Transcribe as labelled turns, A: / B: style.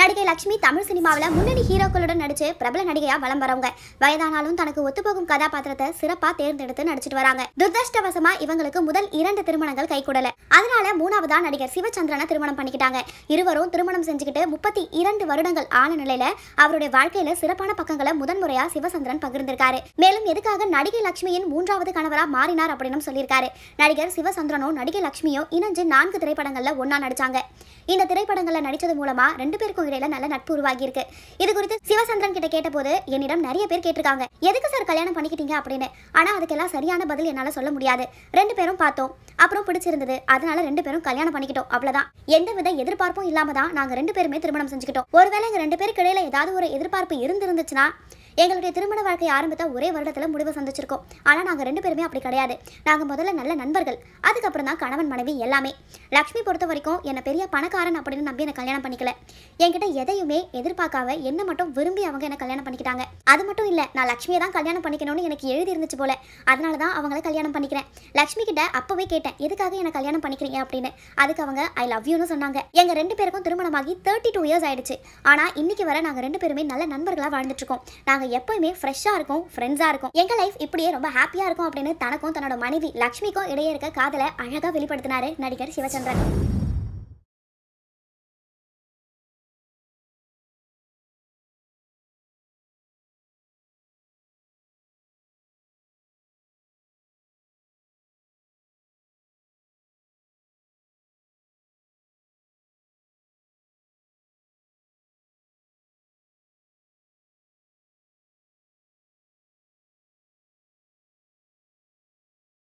A: நடிகை லட்சுமி தமிழ் சினிமாவில் முன்னணி ஹீரோக்களுடன் நடிச்சு பிரபல நடிகையா வலம் வரவங்க வயதானாலும் தனக்கு ஒத்துப்போகும் கதாபாத்திரத்தை சிறப்பா தேர்ந்தெடுத்து நடிச்சிட்டு வராங்க துர்தஷ்டவசமா இவங்களுக்கு முதல் இரண்டு திருமணங்கள் கைகூடல அதனால மூணாவதா நடிகர் சிவச்சந்திரனை திருமணம் பண்ணிக்கிட்டாங்க இருவரும் திருமணம் செஞ்சுக்கிட்டு முப்பத்தி இரண்டு வருடங்கள் ஆன நிலையில அவருடைய வாழ்க்கையில சிறப்பான பக்கங்களை முதன்முறையா சிவச்சந்திரன் பகிர்ந்திருக்காரு மேலும் எதுக்காக நடிகை லட்சுமியின் மூன்றாவது கணவரா மாறினார் அப்படின்னு சொல்லியிருக்காரு நடிகர் சிவசந்திரனும் நடிகை லட்சுமியும் இணைஞ்சு நான்கு திரைப்படங்கள்ல ஒண்ணா நடிச்சாங்க இந்த திரைப்படங்கள்ல நடிச்சது மூலமா ரெண்டு பேருக்கும் இடையில நல்ல நட்பு உருவாகி இருக்கு இது குறித்து சிவசந்திரன் கிட்ட கேட்டபோது என்னிடம் நிறைய பேர் கேட்டிருக்காங்க எதுக்கு சார் கல்யாணம் பண்ணிக்கிட்டீங்க அப்படின்னு ஆனா அதுக்கெல்லாம் சரியான பதில் என்னால சொல்ல முடியாது ரெண்டு பேரும் பார்த்தோம் அப்புறம் பிடிச்சிருந்தது அதனால ரெண்டு பேரும் கல்யாணம் பண்ணிக்கிட்டோம் அவ்வளவுதான் எந்த வித எதிர்பார்ப்பும் இல்லாம தான் நாங்க ரெண்டு பேருமே திருமணம் செஞ்சுக்கிட்டோம் ஒருவேளை எங்க ரெண்டு பேருக்கு இடையில ஏதாவது ஒரு எதிர்பார்ப்பு இருந்திருந்துச்சுன்னா எங்களுடைய திருமண வாழ்க்கை ஆரம்பித்த ஒரே வருடத்துல முடிவு சந்திச்சிருக்கோம் ஆனா நாங்க ரெண்டு பேருமே அப்படி கிடையாது நாங்க முதல்ல நல்ல நண்பர்கள் அதுக்கப்புறம் தான் கணவன் மனைவி எல்லாமே லக்ஷ்மி பொறுத்த வரைக்கும் என்னை பெரிய பணக்காரன் அப்படின்னு நம்பி என்னை கல்யாணம் பண்ணிக்கல என்கிட்ட எதையுமே எதிர்பார்க்காம என்ன மட்டும் விரும்பி அவங்க என்ன கல்யாணம் பண்ணிக்கிட்டாங்க அது மட்டும் இல்ல நான் லக்ஷ்மியை தான் கல்யாணம் பண்ணிக்கணும்னு எனக்கு எழுதி இருந்துச்சு போல அதனால தான் அவங்கள கல்யாணம் பண்ணிக்கிறேன் லக்ஷ்மி கிட்ட அப்பவே கேட்டேன் எதுக்காக என்ன கல்யாணம் பண்ணிக்கிறீங்க அப்படின்னு அதுக்கு அவங்க ஐ லவ் யூன்னு சொன்னாங்க எங்க ரெண்டு பேருக்கும் திருமணமாகி தேர்ட்டி டூ இயர்ஸ் ஆயிடுச்சு ஆனா இன்னைக்கு வரை நாங்க ரெண்டு பேருமே நல்ல நண்பர்களா வாழ்ந்துட்டு இருக்கோம் நாங்க எப்பவுமே ஃப்ரெஷ்ஷா இருக்கோம் ஃப்ரெண்ட்ஸா இருக்கோம் எங்க லைஃப் இப்படியே ரொம்ப ஹாப்பியா இருக்கும் அப்படின்னு தனக்கும் தன்னோட மனைவி லக்ஷ்மிக்கும் இடையே இருக்க காதலை அழகா வெளிப்படுத்தினாரு நடிகர் சிவச்சந்திரன்